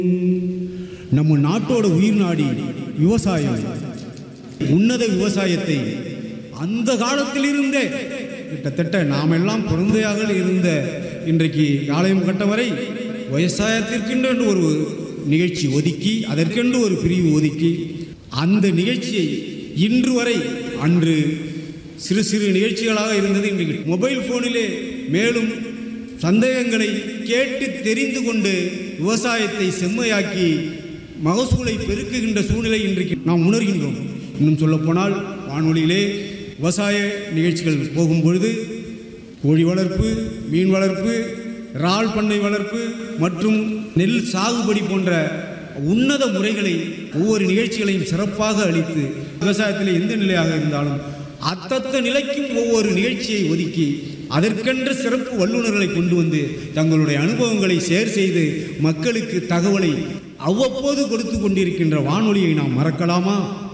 நம்ம நாட்டோட உயிர் நாடி விவசாயம் உன்னத விவசாயத்தை அந்த காலத்திலிருந்தே கிட்டத்தட்ட நாமெல்லாம் குழந்தையாக இருந்த இன்றைக்கு ஆலயம் கட்ட வரை விவசாயத்திற்கென்று ஒரு நிகழ்ச்சி ஒதுக்கி அதற்கென்று ஒரு பிரிவு ஒதுக்கி அந்த நிகழ்ச்சியை இன்று வரை அன்று சிறு சிறு நிகழ்ச்சிகளாக இருந்தது இன்றைக்கு மொபைல் ஃபோனிலே மேலும் சந்தேகங்களை கேட்டு தெரிந்து கொண்டு விவசாயத்தை செம்மையாக்கி மகசூலை பெருக்குகின்ற சூழ்நிலை இன்றைக்கு நாம் உணர்கின்றோம் இன்னும் சொல்லப்போனால் வானொலியிலே விவசாய நிகழ்ச்சிகள் போகும் பொழுது கோழி வளர்ப்பு மீன் வளர்ப்பு இறால் பண்ணை வளர்ப்பு மற்றும் நெல் சாகுபடி போன்ற உன்னத முறைகளை ஒவ்வொரு நிகழ்ச்சிகளையும் சிறப்பாக அளித்து விவசாயத்தில் எந்த நிலையாக இருந்தாலும் அத்தத்த நிலைக்கும் ஒவ்வொரு நிகழ்ச்சியை ஒதுக்கி அதற்கென்ற சிறப்பு வல்லுநர்களை கொண்டு வந்து தங்களுடைய அனுபவங்களை ஷேர் செய்து மக்களுக்கு தகவலை அவ்வப்போது கொடுத்து கொண்டிருக்கின்ற வானொலியை நாம் மறக்கலாமா